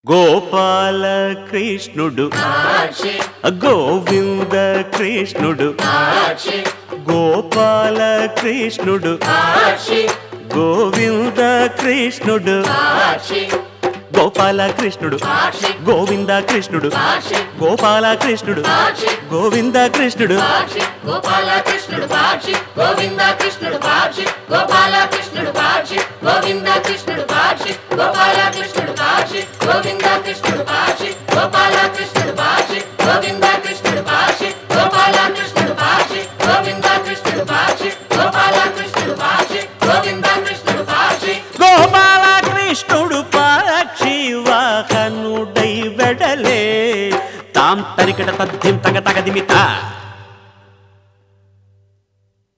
గోపాల కృష్ణుడు గోవింద కృష్ణుడు గోపాల కృష్ణుడు గోవింద కృష్ణుడు గోపాల కృష్ణుడు గోవింద కృష్ణుడు గోపాల కృష్ణుడు గోవింద కృష్ణుడు గోపాల కృష్ణుడు పాక్షి గోవింద కృష్ణుడు పాక్షి గోపాల కృష్ణుడు పాక్షి గోవింద కృష్ణుడు పాక్షి గోపాల కృష్ణుడు పాక్షి గోవింద కృష్ణుడు పాక్షి గోపాల కృష్ణుడు పాక్షి గోవింద కృష్ణుడు పాక్షి గోపాల కృష్ణుడు పాక్షి గోవింద కృష్ణుడు పాక్షి గోపాల కృష్ణుడు పాక్షి గోవింద కృష్ణుడు పాక్షి గోపాల కృష్ణుడు పక్షి వాహనుడై వెడలే తాం తరికట తద్ధిం తగ తగదిమిత